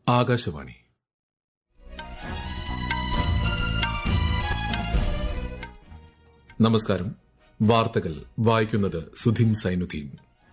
ആകാശവാണി നമസ്കാരം വാർത്തകൾ വായിക്കുന്നത് സുധിൻ സൈനുദ്ദീൻ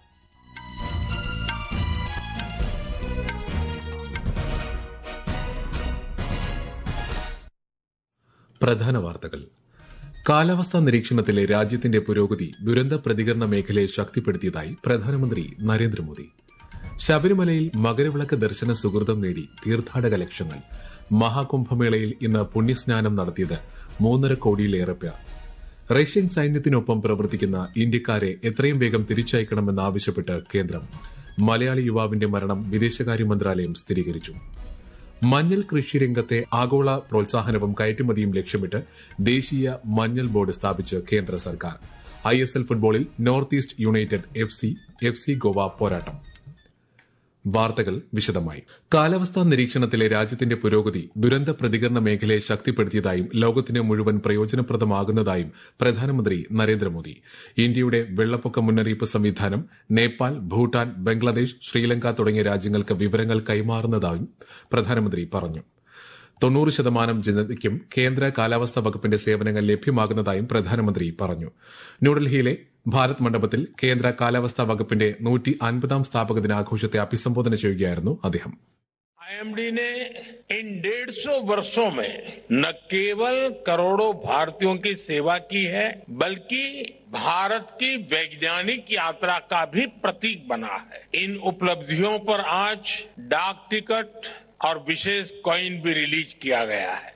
പ്രധാന വാർത്തകൾ കാലാവസ്ഥാ നിരീക്ഷണത്തിലെ രാജ്യത്തിന്റെ പുരോഗതി ദുരന്ത പ്രതികരണ മേഖലയെ ശക്തിപ്പെടുത്തിയതായി പ്രധാനമന്ത്രി നരേന്ദ്രമോദി ശബരിമലയിൽ മകരവിളക്ക് ദർശന സുഹൃതം നേടി തീർത്ഥാടക ലക്ഷങ്ങൾ മഹാകുംഭമേളയിൽ ഇന്ന് പുണ്യസ്നാനം നടത്തിയത് മൂന്നര കോടിയിലേറെ പേർ റഷ്യൻ സൈന്യത്തിനൊപ്പം പ്രവർത്തിക്കുന്ന ഇന്ത്യക്കാരെ എത്രയും വേഗം തിരിച്ചയക്കണമെന്നാവശ്യപ്പെട്ട് കേന്ദ്രം മലയാളി യുവാവിന്റെ മരണം വിദേശകാര്യ മന്ത്രാലയം സ്ഥിരീകരിച്ചു മഞ്ഞൾ കൃഷി രംഗത്തെ ആഗോള പ്രോത്സാഹനവും കയറ്റുമതിയും ലക്ഷ്യമിട്ട് ദേശീയ മഞ്ഞൾ ബോർഡ് സ്ഥാപിച്ച് കേന്ദ്ര സർക്കാർ ഐ എസ് എൽ ഫുട്ബോളിൽ North East United F C F C Goa പോരാട്ടം വാർത്തകൾ വിശദമായി കാലാവസ്ഥാ നിരീക്ഷണത്തിലെ രാജ്യത്തിന്റെ പുരോഗതി ദുരന്ത പ്രതികരണ മേഖലയെ ശക്തിപ്പെടുത്തിയതായും ലോകത്തിന് മുഴുവൻ പ്രയോജനപ്രദമാകുന്നതായും പ്രധാനമന്ത്രി നരേന്ദ്രമോദി ഇന്ത്യയുടെ വെള്ളപ്പൊക്ക മുന്നറിയിപ്പ് സംവിധാനം നേപ്പാൾ ഭൂട്ടാൻ ബംഗ്ലാദേശ് ശ്രീലങ്ക തുടങ്ങിയ രാജ്യങ്ങൾക്ക് വിവരങ്ങൾ കൈമാറുന്നതായും പ്രധാനമന്ത്രി പറഞ്ഞു തൊണ്ണൂറ് ശതമാനം ജനതയ്ക്കും കേന്ദ്ര കാലാവസ്ഥാ വകുപ്പിന്റെ സേവനങ്ങൾ ലഭ്യമാകുന്നതായും പ്രധാനമന്ത്രി പറഞ്ഞു ന്യൂഡൽഹിയിലെ ഭാരത് മണ്ഡപത്തിൽ കേന്ദ്ര കാലാവസ്ഥാ വകുപ്പിന്റെ നൂറ്റി അൻപതാം സ്ഥാപക ദിനാഘോഷത്തെ അഭിസംബോധന ചെയ്യുകയായിരുന്നു അദ്ദേഹം आईएमडी ने इन डेढ़ सौ वर्षों में न केवल करोड़ों भारतीयों की सेवा की है बल्कि भारत की वैज्ञानिक यात्रा का भी प्रतीक बना है इन उपलब्धियों पर आज डाक टिकट और विशेष कॉइन भी रिलीज किया गया है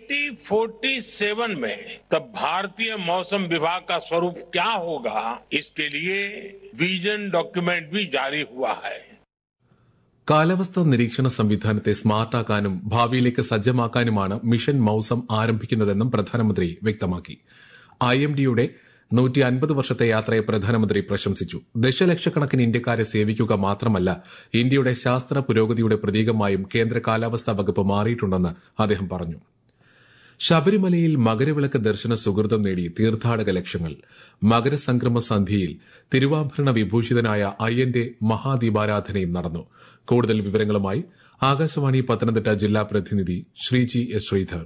2047 में तब भारतीय मौसम विभाग का स्वरूप क्या होगा इसके लिए विजन डॉक्यूमेंट भी जारी हुआ है കാലാവസ്ഥാ നിരീക്ഷണ സംവിധാനത്തെ സ്മാർട്ടാക്കാനും ഭാവിയിലേക്ക് സജ്ജമാക്കാനുമാണ് മിഷൻ മൌസം ആരംഭിക്കുന്നതെന്നും പ്രധാനമന്ത്രി വ്യക്തമാക്കി ഐ എം ഡിയുടെ നൂറ്റി അൻപത് വർഷത്തെ യാത്രയെ പ്രധാനമന്ത്രി പ്രശംസിച്ചു ദശലക്ഷക്കണക്കിന് ഇന്ത്യക്കാരെ സേവിക്കുക മാത്രമല്ല ഇന്ത്യയുടെ ശാസ്ത്ര പുരോഗതിയുടെ പ്രതീകമായും കേന്ദ്ര കാലാവസ്ഥാ വകുപ്പ് മാറിയിട്ടുണ്ടെന്ന് അദ്ദേഹം പറഞ്ഞു ശബരിമലയിൽ മകരവിളക്ക് ദർശന സുഹൃതം നേടി തീർത്ഥാടക ലക്ഷങ്ങൾ മകരസംക്രമ സന്ധ്യയിൽ തിരുവാഭരണ വിഭൂഷിതനായ അയ്യന്റെ മഹാദീപാരാധനയും നടന്നു കൂടുതൽ വിവരങ്ങളുമായി ആകാശവാണി പത്തനംതിട്ട ജില്ലാ പ്രതിനിധി ശ്രീജി എസ് ശ്രീധർ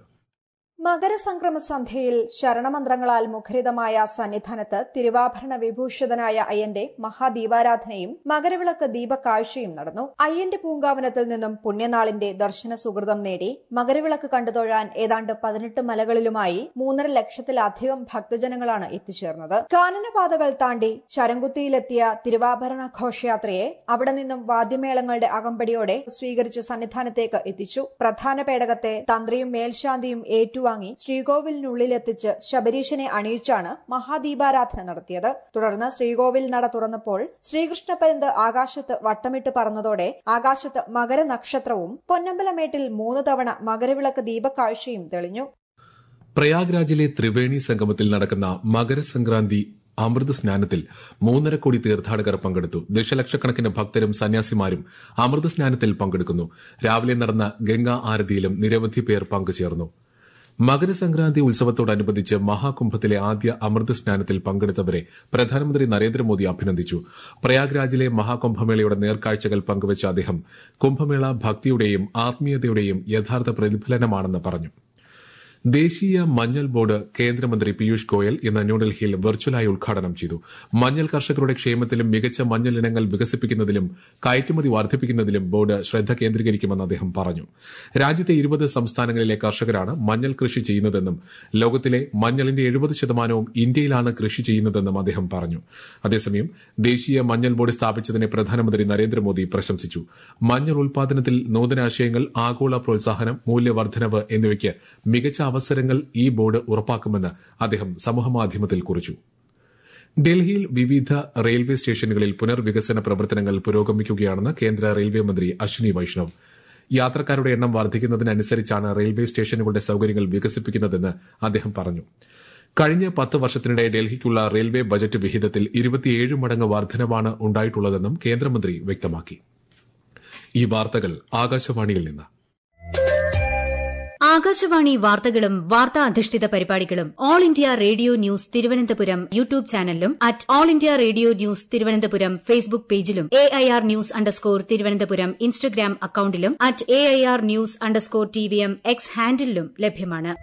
മകരസംക്രമ സന്ധ്യയിൽ ശരണമന്ത്രങ്ങളാൽ മുഖരിതമായ സന്നിധാനത്ത് തിരുവാഭരണ വിഭൂഷിതനായ അയ്യന്റെ മഹാദീപാരാധനയും മകരവിളക്ക് ദീപക്കാഴ്ചയും നടന്നു അയ്യന്റെ പൂങ്കാവനത്തിൽ നിന്നും പുണ്യനാളിന്റെ ദർശന സുഹൃതം നേടി മകരവിളക്ക് കണ്ടുതൊഴാൻ ഏതാണ്ട് പതിനെട്ട് മലകളിലുമായി മൂന്നര ലക്ഷത്തിലധികം ഭക്തജനങ്ങളാണ് എത്തിച്ചേർന്നത് കാനനപാതകൾ താണ്ടി ചരങ്കുത്തിയിലെത്തിയ തിരുവാഭരണ ഘോഷയാത്രയെ അവിടെ നിന്നും വാദ്യമേളങ്ങളുടെ അകമ്പടിയോടെ സ്വീകരിച്ച് സന്നിധാനത്തേക്ക് എത്തിച്ചു പ്രധാന പേടകത്തെ തന്ത്രിയും മേൽശാന്തിയും ഏറ്റുവാങ്ങി ശ്രീകോവിലിനുള്ളിലെത്തിച്ച് ശബരീശനെ അണിയിച്ചാണ് മഹാദീപാരാധന നടത്തിയത് തുടർന്ന് ശ്രീകോവിൽ നട തുറന്നപ്പോൾ ശ്രീകൃഷ്ണപരന്ത് ആകാശത്ത് വട്ടമിട്ട് പറന്നതോടെ ആകാശത്ത് മകരനക്ഷത്രവും പൊന്നമ്പലമേട്ടിൽ മൂന്ന് തവണ മകരവിളക്ക് ദീപക്കാഴ്ചയും തെളിഞ്ഞു പ്രയാഗ്രാജിലെ ത്രിവേണി സംഗമത്തിൽ നടക്കുന്ന മകരസംക്രാന്തി അമൃത സ്നാനത്തിൽ മൂന്നര കോടി തീർത്ഥാടകർ പങ്കെടുത്തു ദശലക്ഷക്കണക്കിന് ഭക്തരും സന്യാസിമാരും അമൃത സ്നാനത്തിൽ പങ്കെടുക്കുന്നു രാവിലെ നടന്ന ഗംഗാ ആരതിയിലും നിരവധി പേർ പങ്കുചേർന്നു മകരസംക്രാന്തി ഉത്സവത്തോടനുബന്ധിച്ച് മഹാകുംഭത്തിലെ ആദ്യ അമൃത സ്നാനത്തിൽ പങ്കെടുത്തവരെ പ്രധാനമന്ത്രി നരേന്ദ്രമോദി അഭിനന്ദിച്ചു പ്രയാഗ്രാജിലെ മഹാകുംഭമേളയുടെ നേർക്കാഴ്ചകൾ പങ്കുവച്ച അദ്ദേഹം കുംഭമേള ഭക്തിയുടെയും ആത്മീയതയുടെയും യഥാർത്ഥ പ്രതിഫലനമാണെന്ന് പറഞ്ഞു ദേശീയ മഞ്ഞൾ ബോർഡ് കേന്ദ്രമന്ത്രി പീയൂഷ് ഗോയൽ ഇന്ന് ന്യൂഡൽഹിയിൽ വെർച്വലായി ഉദ്ഘാടനം ചെയ്തു മഞ്ഞൾ കർഷകരുടെ ക്ഷേമത്തിലും മികച്ച മഞ്ഞൾ ഇനങ്ങൾ വികസിപ്പിക്കുന്നതിലും കയറ്റുമതി വർദ്ധിപ്പിക്കുന്നതിലും ബോർഡ് ശ്രദ്ധ കേന്ദ്രീകരിക്കുമെന്ന് അദ്ദേഹം പറഞ്ഞു രാജ്യത്തെ ഇരുപത് സംസ്ഥാനങ്ങളിലെ കർഷകരാണ് മഞ്ഞൾ കൃഷി ചെയ്യുന്നതെന്നും ലോകത്തിലെ മഞ്ഞളിന്റെ എഴുപത് ശതമാനവും ഇന്ത്യയിലാണ് കൃഷി ചെയ്യുന്നതെന്നും അദ്ദേഹം പറഞ്ഞു അതേസമയം ദേശീയ മഞ്ഞൾ ബോർഡ് സ്ഥാപിച്ചതിനെ പ്രധാനമന്ത്രി നരേന്ദ്രമോദി പ്രശംസിച്ചു മഞ്ഞൾ ഉൽപാദനത്തിൽ നൂതനാശയങ്ങൾ ആഗോള പ്രോത്സാഹനം മൂല്യവർദ്ധനവ് എന്നിവയ്ക്ക് മികച്ച അവസരങ്ങൾ ഈ ബോർഡ് ഉറപ്പാക്കുമെന്ന് അദ്ദേഹം സമൂഹമാധ്യമത്തിൽ കുറിച്ചു ഡൽഹിയിൽ വിവിധ റെയിൽവേ സ്റ്റേഷനുകളിൽ പുനർവികസന പ്രവർത്തനങ്ങൾ പുരോഗമിക്കുകയാണെന്ന് കേന്ദ്ര റെയിൽവേ മന്ത്രി അശ്വിനി വൈഷ്ണവ് യാത്രക്കാരുടെ എണ്ണം വർദ്ധിക്കുന്നതിനനുസരിച്ചാണ് റെയിൽവേ സ്റ്റേഷനുകളുടെ സൌകര്യങ്ങൾ വികസിപ്പിക്കുന്നതെന്ന് അദ്ദേഹം പറഞ്ഞു കഴിഞ്ഞ പത്ത് വർഷത്തിനിടെ ഡൽഹിക്കുള്ള റെയിൽവേ ബജറ്റ് വിഹിതത്തിൽ ഇരുപത്തിയേഴ് മടങ്ങ് വർധനവാണ് ഉണ്ടായിട്ടുള്ളതെന്നും കേന്ദ്രമന്ത്രി വ്യക്തമാക്കി ഈ വാർത്തകൾ ആകാശവാണിയിൽ നിന്ന് ആകാശവാണി വാർത്തകളും വാർത്താ അധിഷ്ഠിത പരിപാടികളും All India Radio news Thiruvananthapuram YouTube ചാനലിലും at All India Radio news Thiruvananthapuram Facebook പേജിലും A I R news underscore Thiruvananthapuram Instagram അക്കൌണ്ടിലും at A I R news underscore T V M X ഹാൻഡിലും ലഭ്യമാണ്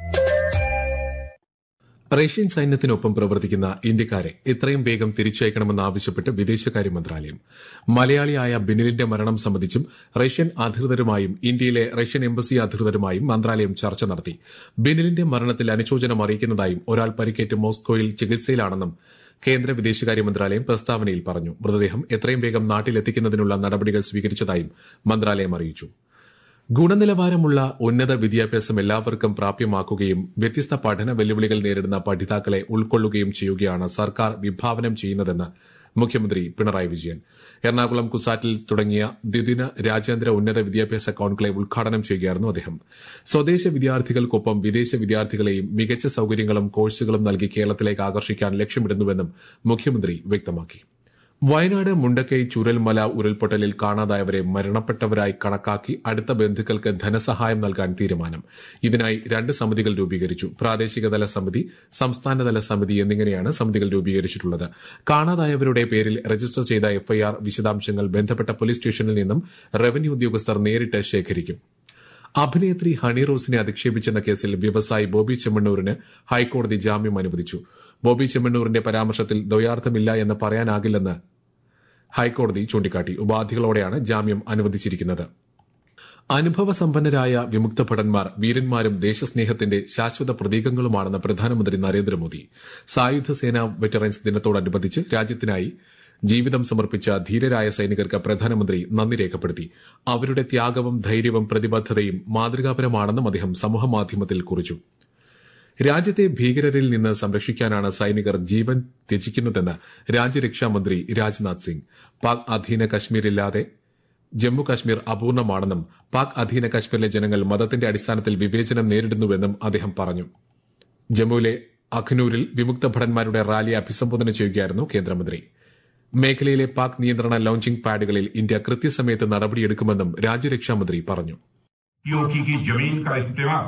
റഷ്യൻ സൈന്യത്തിനൊപ്പം പ്രവർത്തിക്കുന്ന ഇന്ത്യക്കാരെ എത്രയും വേഗം തിരിച്ചയക്കണമെന്നാവശ്യപ്പെട്ട് വിദേശകാര്യ മന്ത്രാലയം മലയാളിയായ ബിനിലിന്റെ മരണം സംബന്ധിച്ചും റഷ്യൻ അധികൃതരുമായും ഇന്ത്യയിലെ റഷ്യൻ എംബസി അധികൃതരുമായും മന്ത്രാലയം ചർച്ച നടത്തി ബിനിലിന്റെ മരണത്തിൽ അനുശോചനം അറിയിക്കുന്നതായും ഒരാൾ പരിക്കേറ്റ് മോസ്കോയിൽ ചികിത്സയിലാണെന്നും കേന്ദ്ര വിദേശകാര്യ മന്ത്രാലയം പ്രസ്താവനയിൽ പറഞ്ഞു മൃതദേഹം എത്രയും വേഗം നാട്ടിലെത്തിക്കുന്നതിനുള്ള നടപടികൾ സ്വീകരിച്ചതായും മന്ത്രാലയം അറിയിച്ചു ഗുണനിലവാരമുള്ള ഉന്നത വിദ്യാഭ്യാസം എല്ലാവർക്കും പ്രാപ്യമാക്കുകയും വ്യത്യസ്ത പഠന വെല്ലുവിളികൾ നേരിടുന്ന പഠിതാക്കളെ ഉൾക്കൊള്ളുകയും ചെയ്യുകയാണ് സർക്കാർ വിഭാവനം ചെയ്യുന്നതെന്ന് മുഖ്യമന്ത്രി പിണറായി വിജയൻ എറണാകുളം കുസാറ്റിൽ തുടങ്ങിയ ദ്വിദിന രാജ്യാന്തര ഉന്നത വിദ്യാഭ്യാസ കോൺക്ലേവ് ഉദ്ഘാടനം ചെയ്യുകയായിരുന്നു അദ്ദേഹം സ്വദേശ വിദ്യാർത്ഥികൾക്കൊപ്പം വിദേശ വിദ്യാർത്ഥികളെയും മികച്ച സൌകര്യങ്ങളും കോഴ്സുകളും നൽകി കേരളത്തിലേക്ക് ആകർഷിക്കാൻ ലക്ഷ്യമിടുന്നുവെന്നും മുഖ്യമന്ത്രി വ്യക്തമാക്കി വയനാട് മുണ്ടക്കൈ ചുരൽമല ഉരുൾപൊട്ടലിൽ കാണാതായവരെ മരണപ്പെട്ടവരായി കണക്കാക്കി അടുത്ത ബന്ധുക്കൾക്ക് ധനസഹായം നൽകാൻ തീരുമാനം ഇതിനായി രണ്ട് സമിതികൾ രൂപീകരിച്ചു പ്രാദേശികതല സമിതി സംസ്ഥാനതല സമിതി എന്നിങ്ങനെയാണ് സമിതികൾ രൂപീകരിച്ചിട്ടുള്ളത് കാണാതായവരുടെ പേരിൽ രജിസ്റ്റർ ചെയ്ത എഫ്ഐആർ വിശദാംശങ്ങൾ ബന്ധപ്പെട്ട പോലീസ് സ്റ്റേഷനിൽ നിന്നും റവന്യൂ ഉദ്യോഗസ്ഥർ നേരിട്ട് ശേഖരിക്കും അഭിനേത്രി ഹണി റോസിനെ അധിക്ഷേപിച്ചെന്ന കേസിൽ വ്യവസായി ബോബി ചെമ്മണ്ണൂരിന് ഹൈക്കോടതി ജാമ്യം അനുവദിച്ചു ബോബി ചെമ്മണ്ണൂരിന്റെ പരാമർശത്തിൽ ദ്വയാർത്ഥമില്ല എന്ന് പറയാനാകില്ലെന്ന് ഹൈക്കോടതി ചൂണ്ടിക്കാട്ടി ഉപാധികളോടെയാണ് ജാമ്യം അനുവദിച്ചിരിക്കുന്നത് അനുഭവസമ്പന്നരായ വിമുക്ത ഭടന്മാർ വീരന്മാരും ദേശസ്നേഹത്തിന്റെ ശാശ്വത പ്രതീകങ്ങളുമാണെന്ന് പ്രധാനമന്ത്രി നരേന്ദ്രമോദി സായുധ സേനാ വെറ്ററൻസ് ദിനത്തോടനുബന്ധിച്ച് രാജ്യത്തിനായി ജീവിതം സമർപ്പിച്ച ധീരരായ സൈനികർക്ക് പ്രധാനമന്ത്രി നന്ദി രേഖപ്പെടുത്തി അവരുടെ ത്യാഗവും ധൈര്യവും പ്രതിബദ്ധതയും മാതൃകാപരമാണെന്നും അദ്ദേഹം സമൂഹമാധ്യമത്തിൽ കുറിച്ചു രാജ്യത്തെ ഭീകരരിൽ നിന്ന് സംരക്ഷിക്കാനാണ് സൈനികർ ജീവൻ ത്യജിക്കുന്നതെന്ന് രാജ്യരക്ഷാമന്ത്രി രാജ്നാഥ് സിംഗ് പാക് അധീന കശ്മീരില്ലാതെ ജമ്മു കശ്മീർ അപൂർണമാണെന്നും പാക് അധീന കശ്മീരിലെ ജനങ്ങൾ മതത്തിന്റെ അടിസ്ഥാനത്തിൽ വിവേചനം നേരിടുന്നുവെന്നും അദ്ദേഹം പറഞ്ഞു ജമ്മുവിലെ അഖ്നൂരിൽ വിമുക്ത ഭടന്മാരുടെ റാലിയെ അഭിസംബോധന ചെയ്യുകയായിരുന്നു കേന്ദ്രമന്ത്രി മേഖലയിലെ പാക് നിയന്ത്രണ ലോഞ്ചിംഗ് പാഡുകളിൽ ഇന്ത്യ കൃത്യസമയത്ത് നടപടിയെടുക്കുമെന്നും രാജ്യരക്ഷാമന്ത്രി പറഞ്ഞു पीओके की जमीन का इस्तेमाल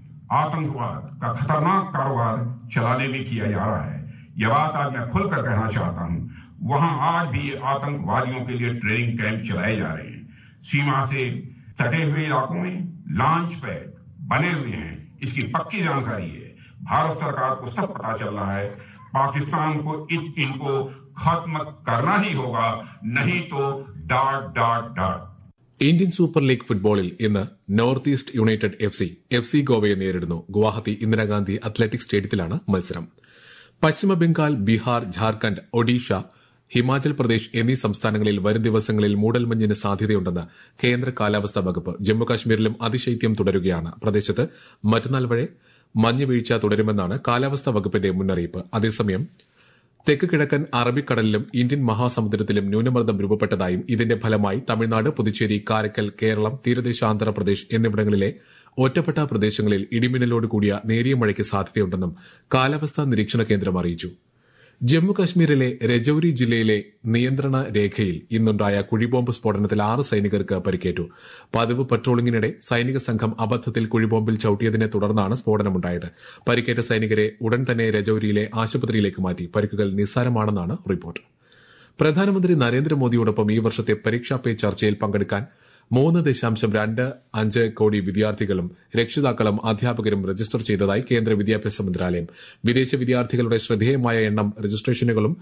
आतंकवाद का खतरनाक कारोबार चलाने में किया जा रहा है यह बात आज मैं खुलकर कहना चाहता हूं वहां आज भी आतंकवादियों के लिए ट्रेनिंग कैंप चलाए जा रहे हैं सीमा से सटे हुए इलाकों में लॉन्च पैड बने हुए हैं इसकी पक्की जानकारी है भारत सरकार को सब पता चल रहा है पाकिस्तान को इस इनको खत्म करना ही होगा नहीं तो dot dot dot Indian Super League ഫുട്ബോളിൽ ഇന്ന് North East United F C F C ഗോവയെ നേരിടുന്നു ഗുവാഹത്തി ഇന്ദിരാഗാന്ധി അത്ലറ്റിക് സ്റ്റേഡിയത്തിലാണ് മത്സരം പശ്ചിമ ബംഗാൾ ബീഹാർ ഝാർഖണ്ഡ് ഒഡീഷ ഹിമാചൽ പ്രദേശ് എന്നീ സംസ്ഥാനങ്ങളിൽ വരും ദിവസങ്ങളിൽ മൂടൽമഞ്ഞിന് സാധ്യതയുണ്ടെന്ന് കേന്ദ്ര കാലാവസ്ഥാ വകുപ്പ് ജമ്മുകാശ്മീരിലും അതിശൈത്യം തുടരുകയാണ് പ്രദേശത്ത് മറ്റന്നാൾ വരെ മഞ്ഞ് വീഴ്ച തുടരുമെന്നാണ് കാലാവസ്ഥാ വകുപ്പിന്റെ മുന്നറിയിപ്പ് അതേസമയം തെക്ക് കിഴക്കൻ അറബിക്കടലിലും ഇന്ത്യൻ മഹാസമുദ്രത്തിലും ന്യൂനമർദ്ദം രൂപപ്പെട്ടതായും ഇതിന്റെ ഫലമായി തമിഴ്നാട് പുതുച്ചേരി കാരക്കൽ കേരളം തീരദേശ ആന്ധ്രാപ്രദേശ് എന്നിവിടങ്ങളിലെ ഒറ്റപ്പെട്ട പ്രദേശങ്ങളിൽ ഇടിമിന്നലോട് കൂടിയ നേരിയ മഴയ്ക്ക് സാധ്യതയുണ്ടെന്നും കാലാവസ്ഥാ നിരീക്ഷണ കേന്ദ്രം അറിയിച്ചു ജമ്മു കശ്മീരിലെ രജൌരി ജില്ലയിലെ നിയന്ത്രണ രേഖയിൽ ഇന്നുണ്ടായ കുഴിബോംബ് സ്ഫോടനത്തിൽ ആറ് സൈനികർക്ക് പരിക്കേറ്റു പതിവ് പട്രോളിംഗിനിടെ സൈനിക സംഘം അബദ്ധത്തിൽ കുഴിബോംബിൽ ചൌട്ടിയതിനെ തുടർന്നാണ് സ്ഫോടനമുണ്ടായത് പരിക്കേറ്റ സൈനികരെ ഉടൻ തന്നെ രജൌരിയിലെ ആശുപത്രിയിലേക്ക് മാറ്റി പരിക്കുകൾ നിസ്സാരമാണെന്നാണ് റിപ്പോർട്ട് പ്രധാനമന്ത്രി നരേന്ദ്രമോദിയോടൊപ്പം ഈ വർഷത്തെ പരീക്ഷാ പേ ചർച്ചയിൽ പങ്കെടുക്കാൻ മൂന്ന് ദശാംശം രണ്ട് അഞ്ച് കോടി വിദ്യാർത്ഥികളും രക്ഷിതാക്കളും അധ്യാപകരും രജിസ്റ്റർ ചെയ്തതായി കേന്ദ്ര വിദ്യാഭ്യാസ മന്ത്രാലയം വിദേശ വിദ്യാർത്ഥികളുടെ ശ്രദ്ധേയമായ എണ്ണം രജിസ്ട്രേഷനുകളും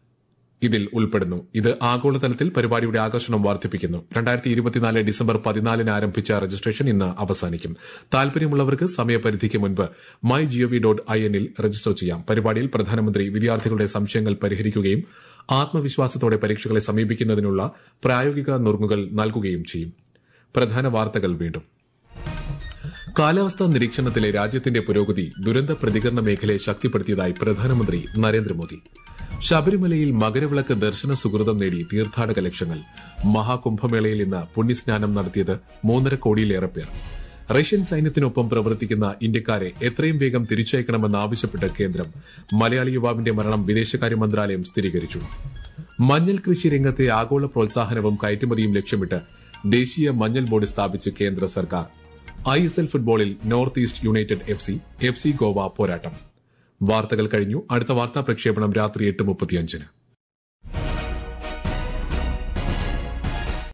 ഇതിൽ ഉൾപ്പെടുന്നു ഇത് ആഗോളതലത്തിൽ പരിപാടിയുടെ ആകർഷണം വർദ്ധിപ്പിക്കുന്നു രണ്ടായിരത്തി ഇരുപത്തിനാല് ഡിസംബർ പതിനാലിന് ആരംഭിച്ച രജിസ്ട്രേഷൻ ഇന്ന് അവസാനിക്കും താൽപര്യമുള്ളവർക്ക് സമയപരിധിക്ക് മുൻപ് മൈ ജിഒവി ഡോട്ട് ഐ എന്നിൽ രജിസ്റ്റർ ചെയ്യാം പരിപാടിയിൽ പ്രധാനമന്ത്രി വിദ്യാർത്ഥികളുടെ സംശയങ്ങൾ പരിഹരിക്കുകയും ആത്മവിശ്വാസത്തോടെ പരീക്ഷകളെ സമീപിക്കുന്നതിനുള്ള പ്രായോഗിക നുറുങ്ങുകൾ നൽകുകയും ചെയ്യും പ്രധാന വാർത്തകൾ വീണ്ടും കാലാവസ്ഥാ നിരീക്ഷണത്തിലെ രാജ്യത്തിന്റെ പുരോഗതി ദുരന്ത പ്രതികരണ മേഖലയെ ശക്തിപ്പെടുത്തിയതായി പ്രധാനമന്ത്രി നരേന്ദ്രമോദി ശബരിമലയിൽ മകരവിളക്ക് ദർശന സുഹൃതം നേടി തീർത്ഥാടക ലക്ഷങ്ങൾ മഹാകുംഭമേളയിൽ ഇന്ന് പുണ്യസ്നാനം നടത്തിയത് മൂന്നര കോടിയിലേറെ പേർ റഷ്യൻ സൈന്യത്തിനൊപ്പം പ്രവർത്തിക്കുന്ന ഇന്ത്യക്കാരെ എത്രയും വേഗം തിരിച്ചയക്കണമെന്നാവശ്യപ്പെട്ട് കേന്ദ്രം മലയാളി യുവാവിന്റെ മരണം വിദേശകാര്യ മന്ത്രാലയം സ്ഥിരീകരിച്ചു മഞ്ഞൾ കൃഷി രംഗത്തെ ആഗോള പ്രോത്സാഹനവും കയറ്റുമതിയും ലക്ഷ്യമിട്ട് ദേശീയ മഞ്ഞൾ ബോർഡ് സ്ഥാപിച്ച് കേന്ദ്ര സർക്കാർ ഐ എസ് എൽ ഫുട്ബോളിൽ North East United F C F C Goa പോരാട്ടം വാർത്തകൾ കഴിഞ്ഞു അടുത്ത വാർത്താ പ്രക്ഷേപണം രാത്രി എട്ട് മുപ്പത്തിയഞ്ചിന്